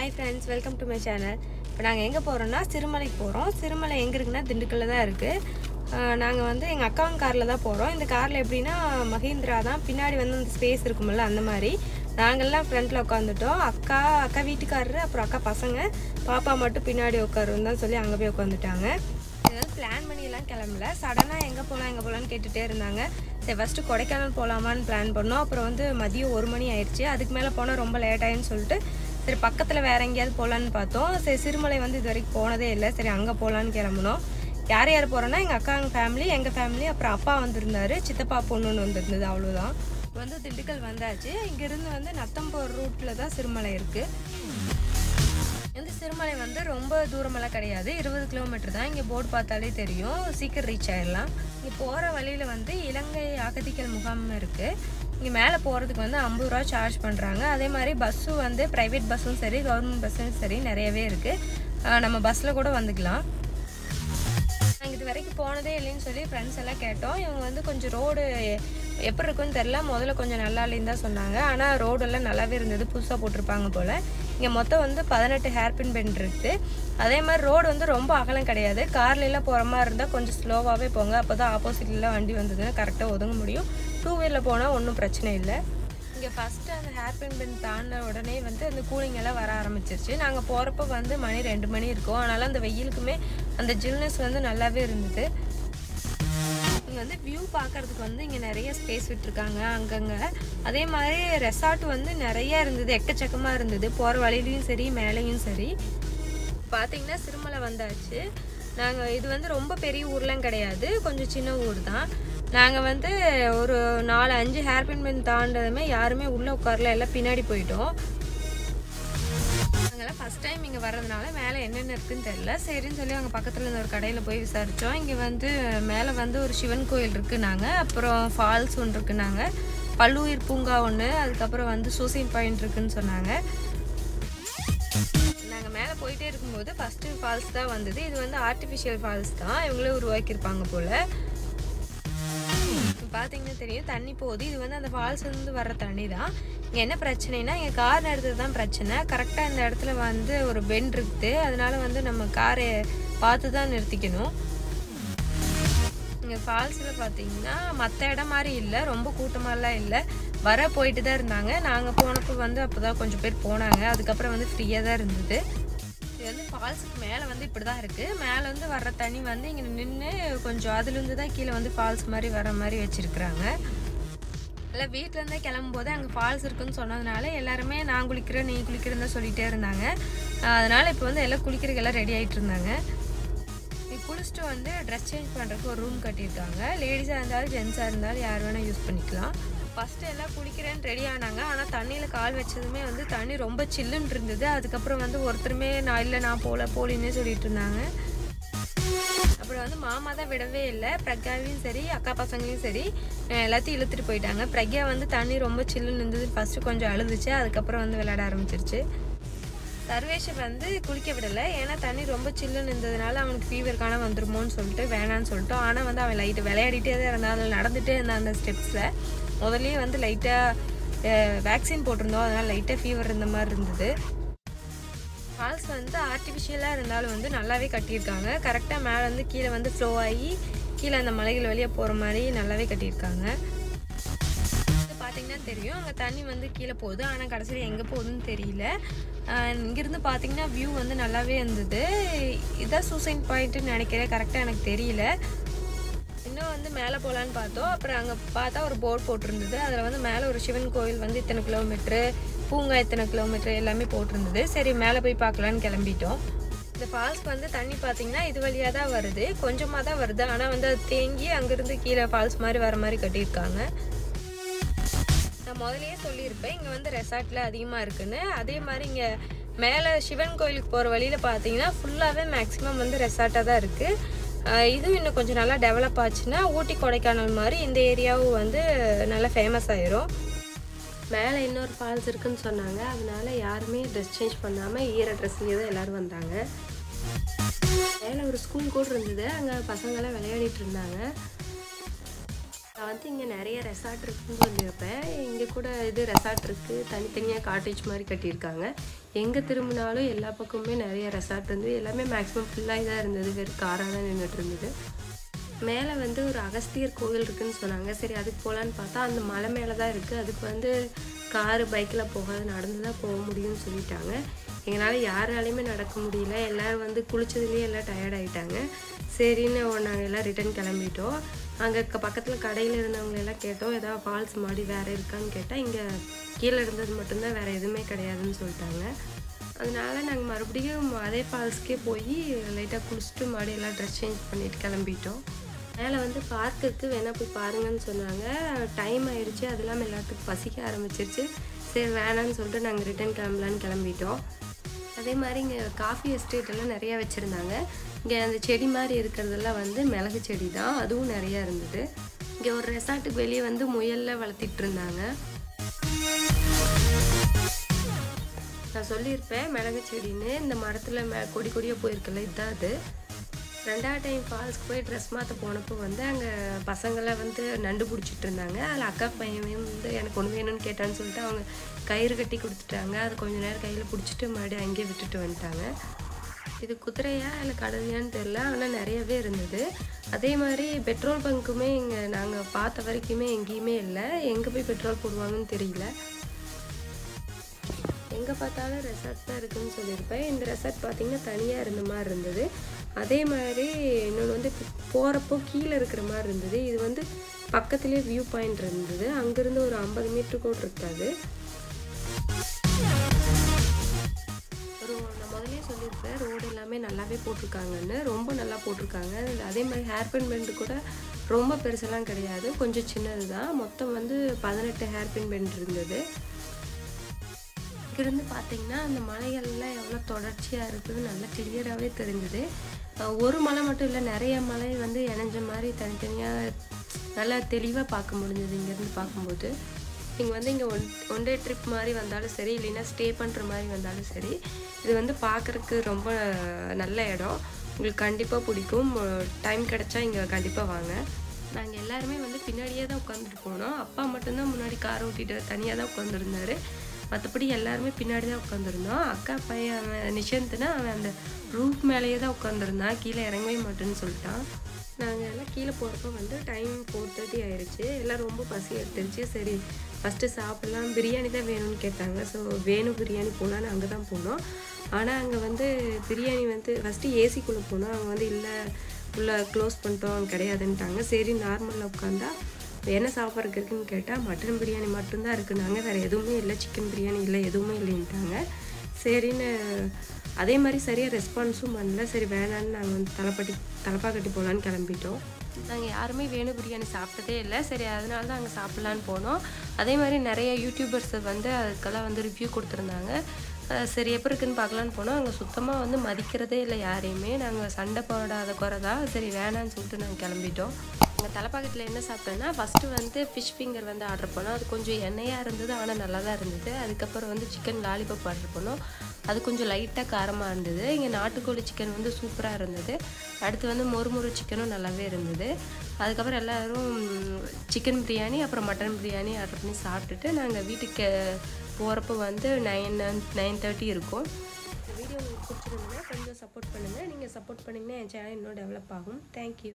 hi friends welcome to my channel இப்போ நாங்கள் எங்கே போகிறோம்னா சிறுமலைக்கு போகிறோம் சிறுமலை எங்கே இருக்குன்னா திண்டுக்கல்ல தான் இருக்குது நாங்கள் வந்து எங்கள் அக்காவும் காரில் தான் போகிறோம் இந்த காரில் எப்படின்னா மஹிந்திரா தான் பின்னாடி வந்து அந்த ஸ்பேஸ் இருக்கும்ல அந்த மாதிரி நாங்கள்லாம் ஃப்ரண்ட்டில் உட்காந்துட்டோம் அக்கா அக்கா வீட்டுக்காரரு அப்புறம் அக்கா பசங்க பாப்பா மட்டும் பின்னாடி உட்காருன்னு தான் சொல்லி அங்கே போய் உட்காந்துட்டாங்க ஏதாவது பிளான் பண்ணியெல்லாம் கிளம்பல சடனாக எங்கே போகலாம் எங்கே போகலான்னு கேட்டுகிட்டே இருந்தாங்க சரி ஃபஸ்ட்டு கொடைக்கானல் போகலாமான்னு பிளான் பண்ணோம் அப்புறம் வந்து மதியம் ஒரு மணி ஆயிடுச்சு அதுக்கு மேலே போனால் ரொம்ப லேட் ஆயின்னு சொல்லிட்டு சரி பக்கத்தில் வேற எங்கேயாவது போகலான்னு பார்த்தோம் சரி சிறுமலை வந்து இது வரைக்கும் போனதே இல்லை சரி அங்கே போகலான்னு கிளம்புனோம் யார் யார் போகிறோன்னா எங்கள் அக்காங்க ஃபேமிலி எங்கள் ஃபேமிலி அப்புறம் அப்பா வந்திருந்தாரு சித்தப்பா பொண்ணுன்னு வந்திருந்தது அவ்வளோதான் வந்து திண்டுக்கல் வந்தாச்சு இங்கேருந்து வந்து நத்தம்பூர் ரூட்டில் தான் சிறுமலை இருக்குது இந்த சிறுமலை வந்து ரொம்ப தூரமெல்லாம் கிடையாது இருபது கிலோமீட்டர் தான் இங்கே போர்டு பார்த்தாலே தெரியும் சீக்கிரம் ரீச் ஆயிடலாம் இங்கே போகிற வழியில் வந்து இலங்கை அகதிகள் முகாம் இருக்குது இங்கே மேலே போகிறதுக்கு வந்து ஐம்பது ரூபா சார்ஜ் பண்ணுறாங்க அதே மாதிரி பஸ்ஸும் வந்து ப்ரைவேட் பஸ்ஸும் சரி கவர்மெண்ட் பஸ்ஸும் சரி நிறையவே இருக்குது நம்ம பஸ்ஸில் கூட வந்துக்கலாம் நாங்கள் இது வரைக்கும் போனதே இல்லைன்னு சொல்லி ஃப்ரெண்ட்ஸ் எல்லாம் கேட்டோம் இவங்க வந்து கொஞ்சம் ரோடு எப்படி இருக்குன்னு தெரில முதல்ல கொஞ்சம் நல்லா இல்லைன்னு தான் சொன்னாங்க ஆனால் ரோடெல்லாம் நல்லாவே இருந்தது புதுசாக போட்டிருப்பாங்க போல் இங்கே மொத்தம் வந்து பதினெட்டு ஹேர்பின் பெண்ட் இருக்குது அதே மாதிரி ரோடு வந்து ரொம்ப அகலம் கிடையாது கார்லாம் போகிற மாதிரி இருந்தால் கொஞ்சம் ஸ்லோவாகவே போங்க அப்போ தான் ஆப்போசிட்லாம் வண்டி வந்ததுன்னா கரெக்டாக ஒதுங்க முடியும் டூ வீலரில் போனால் ஒன்றும் பிரச்சனை இல்லை இங்கே ஃபஸ்ட்டு அந்த ஹேர்பின் பென் தாண்டின உடனே வந்து அந்த கூலிங் எல்லாம் வர ஆரம்பிச்சிருச்சு நாங்கள் போகிறப்ப வந்து மணி ரெண்டு மணி இருக்கும் அதனால் அந்த வெயிலுக்குமே அந்த ஜில்னஸ் வந்து நல்லாவே இருந்தது இங்கே வந்து வியூ பார்க்கறதுக்கு வந்து இங்கே நிறைய ஸ்பேஸ் விட்டுருக்காங்க அங்கங்கே அதே மாதிரி ரெசார்ட் வந்து நிறைய இருந்தது எக்கச்சக்கமாக இருந்தது போகிற வழியிலையும் சரி மேலேயும் சரி பார்த்தீங்கன்னா சிறுமலை வந்தாச்சு நாங்கள் இது வந்து ரொம்ப பெரிய ஊர்லாம் கிடையாது கொஞ்சம் சின்ன ஊர் தான் நாங்கள் வந்து ஒரு நாலு அஞ்சு ஹேர்பின் பென் தாண்டதுமே யாருமே உள்ளே உட்காரல எல்லாம் பின்னாடி போயிட்டோம் நாங்கள்லாம் ஃபஸ்ட் டைம் இங்கே வர்றதுனால மேலே என்னென்ன இருக்குன்னு தெரில சரின்னு சொல்லி அங்கே பக்கத்தில் இருந்த ஒரு கடையில் போய் விசாரித்தோம் இங்கே வந்து மேலே வந்து ஒரு சிவன் கோயில் இருக்குனாங்க அப்புறம் ஃபால்ஸ் ஒன்று இருக்குனாங்க பல்லுயிர் பூங்கா ஒன்று அதுக்கப்புறம் வந்து சூசைன் பாயிண்ட் இருக்குன்னு சொன்னாங்க நாங்கள் மேலே போயிட்டே இருக்கும்போது ஃபஸ்ட்டு ஃபால்ஸ் தான் வந்தது இது வந்து ஆர்டிஃபிஷியல் ஃபால்ஸ் தான் இவங்களே உருவாக்கியிருப்பாங்க போல் பார்த்தீங்கன்னா தெரியும் தண்ணி போகுது இது வந்து அந்த ஃபால்ஸ் இருந்து வர்ற தண்ணி தான் இங்கே என்ன பிரச்சனைனா இங்கே கார் நிறுத்துறது தான் பிரச்சனை கரெக்டாக இந்த இடத்துல வந்து ஒரு பெண்ட் இருக்குது அதனால வந்து நம்ம காரை பார்த்து தான் நிறுத்திக்கணும் இங்கே ஃபால்ஸில் பார்த்தீங்கன்னா மற்ற இடம் மாதிரி இல்லை ரொம்ப கூட்டமாலாம் இல்லை வர போயிட்டு தான் இருந்தாங்க நாங்கள் போனப்போ வந்து அப்போ தான் கொஞ்சம் பேர் போனாங்க அதுக்கப்புறம் வந்து ஃப்ரீயாக தான் இருந்தது இது வந்து ஃபால்ஸுக்கு மேலே வந்து இப்படி தான் இருக்குது மேலே வந்து வர்ற தண்ணி வந்து இங்கே நின்று கொஞ்சம் அதுலேருந்து தான் கீழே வந்து ஃபால்ஸ் மாதிரி வர மாதிரி வச்சுருக்குறாங்க இல்லை வீட்டிலேருந்தே கிளம்பும்போது அங்கே ஃபால்ஸ் இருக்குன்னு சொன்னதுனால எல்லாருமே நான் குளிக்கிறேன் நீ குளிக்கிறேன்னு தான் சொல்லிகிட்டே இருந்தாங்க அதனால் இப்போ வந்து எல்லாம் குளிக்கிறதுக்கு எல்லாம் ரெடி ஆகிட்டு இருந்தாங்க குளிச்சுட்டு வந்து ட்ரெஸ் சேஞ்ச் பண்ணுறதுக்கு ஒரு ரூம் கட்டியிருக்காங்க லேடிஸாக இருந்தாலும் ஜென்ஸாக இருந்தாலும் யார் வேணால் யூஸ் பண்ணிக்கலாம் ஃபஸ்ட்டு எல்லாம் குளிக்கிறேன்னு ரெடி ஆனாங்க ஆனால் தண்ணியில் கால் வச்சதுமே வந்து தண்ணி ரொம்ப சில்லுன்னு இருந்தது அதுக்கப்புறம் வந்து ஒருத்தருமே நான் இல்லை நான் போகல போலின்னே சொல்லிட்டு இருந்தாங்க அப்புறம் வந்து மாமா தான் விடவே இல்லை பிரக்யாவையும் சரி அக்கா பசங்களையும் சரி எல்லாத்தையும் இழுத்துட்டு போயிட்டாங்க பிரக்யா வந்து தண்ணி ரொம்ப சில்லுன்னு இருந்தது ஃபஸ்ட்டு கொஞ்சம் அழுதுச்சு அதுக்கப்புறம் வந்து விளையாட ஆரம்பிச்சிருச்சு சர்வேஷை வந்து குளிக்க விடலை ஏன்னா தண்ணி ரொம்ப சில்லுன்னு இருந்ததுனால அவனுக்கு ஃபீவர் காண வந்துருமோன்னு சொல்லிட்டு வேணான்னு சொல்லிட்டோம் ஆனால் வந்து அவன் லைட்டு விளையாடிட்டே தான் இருந்தான் அதில் நடந்துகிட்டே இருந்தான் அந்த ஸ்டெப்ஸில் முதல்லயே வந்து லைட்டாக வேக்சின் போட்டிருந்தோம் அதனால் லைட்டாக ஃபீவர் இருந்த மாதிரி இருந்தது ஃபால்ஸ் வந்து ஆர்டிஃபிஷியலாக இருந்தாலும் வந்து நல்லாவே கட்டியிருக்காங்க கரெக்டாக மேலே வந்து கீழே வந்து ஃப்ளோ ஆகி கீழே அந்த மலைகள் வழியாக போகிற மாதிரி நல்லாவே கட்டியிருக்காங்க பார்த்தீங்கன்னா தெரியும் அங்கே தண்ணி வந்து கீழே போகுது ஆனால் கடைசியில் எங்கே போகுதுன்னு தெரியல இங்கேருந்து பார்த்தீங்கன்னா வியூ வந்து நல்லாவே இருந்தது இதான் சூசைட் பாயிண்ட்டுன்னு நினைக்கிறேன் கரெக்டாக எனக்கு தெரியல இன்னும் வந்து மேலே போகலான்னு பார்த்தோம் அப்புறம் அங்கே பார்த்தா ஒரு போர்ட் போட்டிருந்தது அதில் வந்து மேலே ஒரு சிவன் கோவில் வந்து இத்தனை கிலோமீட்ரு பூங்கா இத்தனை கிலோமீட்ரு எல்லாமே போட்டிருந்தது சரி மேலே போய் பார்க்கலான்னு கிளம்பிட்டோம் இந்த ஃபால்ஸ்க்கு வந்து தண்ணி பார்த்தீங்கன்னா இது வழியாக தான் வருது கொஞ்சமாக தான் வருது ஆனால் வந்து அது தேங்கி அங்கேருந்து கீழே ஃபால்ஸ் மாதிரி வர மாதிரி கட்டியிருக்காங்க நான் முதலையே சொல்லியிருப்பேன் இங்கே வந்து ரெசார்ட்டில் அதிகமாக இருக்குன்னு அதே மாதிரி இங்கே மேலே சிவன் கோயிலுக்கு போகிற வழியில் பார்த்தீங்கன்னா ஃபுல்லாகவே மேக்ஸிமம் வந்து ரெசார்ட்டாக தான் இருக்குது இதுவும் இன்னும் கொஞ்சம் நல்லா டெவலப் ஆச்சுன்னா ஊட்டி கொடைக்கானல் மாதிரி இந்த ஏரியாவும் வந்து நல்லா ஃபேமஸ் ஆயிரும் மேலே இன்னொரு ஃபால்ஸ் இருக்குன்னு சொன்னாங்க அதனால யாருமே ட்ரெஸ் சேஞ்ச் பண்ணாமல் ஈர ட்ரெஸ்லேயே தான் எல்லோரும் வந்தாங்க மேலே ஒரு ஸ்கூல் கூட இருந்தது அங்கே பசங்களாம் விளையாடிட்டு இருந்தாங்க நான் வந்து இங்கே நிறைய ரெசார்ட் இருக்குன்னு சொல்லியிருப்பேன் இங்கே கூட இது ரெசார்ட் இருக்குது தனித்தனியாக காட்டேஜ் மாதிரி கட்டியிருக்காங்க எங்கே திரும்பினாலும் எல்லா பக்கமுமே நிறைய ரெசார்ட் இருந்தது எல்லாமே மேக்ஸிமம் ஃபுல்லாக தான் இருந்தது வெறும் காராக தான் நின்றுட்டு இருந்தது மேலே வந்து ஒரு அகஸ்தியர் கோவில் இருக்குன்னு சொன்னாங்க சரி அதுக்கு போகலான்னு பார்த்தா அந்த மலை மேலே தான் இருக்குது அதுக்கு வந்து காரு பைக்கில் போகாது நடந்து தான் போக முடியும்னு சொல்லிட்டாங்க எங்களால் யாராலையுமே நடக்க முடியல எல்லோரும் வந்து குளிச்சதுலேயே எல்லாம் டயர்ட் ஆகிட்டாங்க சரின்னு நாங்கள் எல்லாம் ரிட்டர்ன் கிளம்பிட்டோம் அங்கே பக்கத்தில் கடையில் இருந்தவங்க எல்லாம் கேட்டோம் ஏதாவது ஃபால்ஸ் மாதிரி வேறு இருக்கான்னு கேட்டால் இங்கே கீழே இருந்தது மட்டும்தான் வேறு எதுவுமே கிடையாதுன்னு சொல்லிட்டாங்க அதனால நாங்கள் மறுபடியும் அதே ஃபால்ஸ்க்கே போய் லைட்டாக குளிச்சுட்டு மறுபடியும் எல்லாம் ட்ரெஸ் சேஞ்ச் பண்ணிட்டு கிளம்பிட்டோம் மேலே வந்து பார்க் இருக்குது வேணால் போய் பாருங்கன்னு சொன்னாங்க டைம் ஆயிடுச்சு அது இல்லாமல் எல்லாத்துக்கும் பசிக்க ஆரம்பிச்சிருச்சு சரி வேணான்னு சொல்லிட்டு நாங்கள் ரிட்டர்ன் கிளம்பலான்னு கிளம்பிட்டோம் அதே மாதிரி இங்கே காஃபி எஸ்டேட் எல்லாம் நிறையா வச்சுருந்தாங்க இங்கே அந்த செடி மாதிரி இருக்கிறதெல்லாம் வந்து மிளகு செடி தான் அதுவும் நிறையா இருந்தது இங்கே ஒரு ரெசார்ட்டுக்கு வெளியே வந்து முயலில் வளர்த்திட்டு இருந்தாங்க நான் சொல்லியிருப்பேன் மிளகு செடின்னு இந்த மரத்தில் மே கொடி கொடியாக போயிருக்கல இதுதான் அது ரெண்டாவது டைம் ஃபால்ஸ்க்கு போய் ட்ரெஸ் மாற்ற போனப்போ வந்து அங்கே பசங்களாம் வந்து நண்டு பிடிச்சிட்டு இருந்தாங்க அதில் அக்கா பையன் வந்து எனக்கு ஒன்று வேணும்னு கேட்டான்னு சொல்லிட்டு அவங்க கயிறு கட்டி கொடுத்துட்டாங்க அது கொஞ்ச நேரம் கையில் பிடிச்சிட்டு மறுபடியும் அங்கேயே விட்டுட்டு வந்துட்டாங்க இது குதிரையா இல்லை கடலையான்னு தெரில ஆனால் நிறையவே இருந்தது அதே மாதிரி பெட்ரோல் பங்க்குமே இங்கே நாங்கள் பார்த்த வரைக்குமே எங்கேயுமே இல்லை எங்கே போய் பெட்ரோல் போடுவாங்கன்னு தெரியல எங்கே பார்த்தாலும் ரெசார்ட் தான் இருக்குன்னு சொல்லியிருப்பேன் இந்த ரெசார்ட் பார்த்திங்கன்னா தனியாக இருந்த மாதிரி இருந்தது அதே மாதிரி இன்னொன்று வந்து போகிறப்போ கீழே இருக்கிற மாதிரி இருந்தது இது வந்து பக்கத்துலேயே வியூ பாயிண்ட் இருந்தது அங்கேருந்து ஒரு ஐம்பது மீட்ரு கூட இருக்காது ஒரு நான் முதலே சொல்லியிருப்பேன் ரோடு எல்லாமே நல்லாவே போட்டிருக்காங்கன்னு ரொம்ப நல்லா போட்டிருக்காங்க அதே மாதிரி ஹேர் பின் பெண்டு கூட ரொம்ப பெருசெல்லாம் கிடையாது கொஞ்சம் சின்னது தான் மொத்தம் வந்து பதினெட்டு ஹேர் பின் பெண்ட் இருந்தது இங்கிருந்து பார்த்தீங்கன்னா அந்த மலைகள்லாம் எவ்வளோ தொடர்ச்சியாக இருக்குது நல்லா கிளியராகவே தெரிஞ்சுது ஒரு மலை மட்டும் இல்லை நிறைய மலை வந்து இணைஞ்ச மாதிரி தனித்தனியாக நல்லா தெளிவாக பார்க்க முடிஞ்சது இங்கேருந்து பார்க்கும்போது நீங்கள் வந்து இங்கே ஒன் ஒன் டே ட்ரிப் மாதிரி வந்தாலும் சரி இல்லைன்னா ஸ்டே பண்ணுற மாதிரி வந்தாலும் சரி இது வந்து பார்க்குறக்கு ரொம்ப நல்ல இடம் உங்களுக்கு கண்டிப்பாக பிடிக்கும் டைம் கிடச்சா இங்கே கண்டிப்பாக வாங்க நாங்கள் எல்லாருமே வந்து பின்னாடியே தான் உட்காந்துட்டு போனோம் அப்பா மட்டும்தான் முன்னாடி கார் ஓட்டிட்டு தனியாக தான் உட்காந்துருந்தாரு மற்றபடி எல்லாருமே பின்னாடி தான் உட்காந்துருந்தோம் அக்கா பையன் அவன் நிஷாந்த்னா அவன் அந்த ரூஃப் மேலேயே தான் உட்காந்துருந்தான் கீழே இறங்கவே மாட்டேன்னு சொல்லிட்டான் நாங்கள் எல்லாம் கீழே போகிறப்ப வந்து டைம் ஃபோர் தேர்ட்டி ஆயிடுச்சு எல்லாம் ரொம்ப பசி எடுத்துருச்சு சரி ஃபஸ்ட்டு சாப்பிட்லாம் பிரியாணி தான் வேணும்னு கேட்டாங்க ஸோ வேணும் பிரியாணி போகலான்னு அங்கே தான் போனோம் ஆனால் அங்கே வந்து பிரியாணி வந்து ஃபஸ்ட்டு ஏசிக்குள்ளே போனோம் அவங்க வந்து இல்லை உள்ளே க்ளோஸ் பண்ணிட்டோம் கிடையாதுன்ட்டாங்க சரி நார்மலில் உட்காந்தா என்ன சாப்பிட்றதுக்கு இருக்குன்னு கேட்டால் மட்டன் பிரியாணி மட்டும்தான் இருக்குனாங்க வேறு எதுவுமே இல்லை சிக்கன் பிரியாணி இல்லை எதுவுமே இல்லைன்ட்டாங்க சரின்னு அதே மாதிரி சரியாக ரெஸ்பான்ஸும் பண்ணல சரி வேணான்னு நாங்கள் வந்து தலைப்பட்டி தலைப்பா கட்டி போகலான்னு கிளம்பிட்டோம் நாங்கள் யாருமே வேணு பிரியாணி சாப்பிட்டதே இல்லை சரி அதனால தான் அங்கே சாப்பிட்லான்னு போனோம் அதே மாதிரி நிறைய யூடியூபர்ஸ் வந்து அதுக்கெல்லாம் வந்து ரிவ்யூ கொடுத்துருந்தாங்க சரி எப்போ இருக்குன்னு பார்க்கலான்னு போனோம் அங்கே சுத்தமாக வந்து மதிக்கிறதே இல்லை யாரையுமே நாங்கள் சண்டை போடாத குறை தான் சரி வேணான்னு சொல்லிட்டு நாங்கள் கிளம்பிட்டோம் அங்கே தலைப்பாக்கத்தில் என்ன சாப்பிட்டேன்னா ஃபஸ்ட்டு வந்து ஃபிஷ் ஃபிங்கர் வந்து ஆர்டர் பண்ணோம் அது கொஞ்சம் எண்ணெயாக இருந்தது ஆனால் நல்லா தான் இருந்தது அதுக்கப்புறம் வந்து சிக்கன் லாலிபப் ஆர்டர் பண்ணோம் அது கொஞ்சம் லைட்டாக காரமாக இருந்தது இங்கே நாட்டுக்கோழி சிக்கன் வந்து சூப்பராக இருந்தது அடுத்து வந்து மொறுமொறு சிக்கனும் நல்லாவே இருந்தது அதுக்கப்புறம் எல்லோரும் சிக்கன் பிரியாணி அப்புறம் மட்டன் பிரியாணி ஆர்டர் பண்ணி சாப்பிட்டுட்டு நாங்கள் வீட்டுக்கு போகிறப்ப வந்து நைன் நைன் தேர்ட்டி இருக்கும் இந்த வீடியோ உங்களுக்கு பிடிச்சிருந்ததுன்னா கொஞ்சம் சப்போர்ட் பண்ணுங்கள் நீங்கள் சப்போர்ட் பண்ணிங்கன்னா என் சேனல் இன்னும் டெவலப் ஆகும் தேங்க்யூ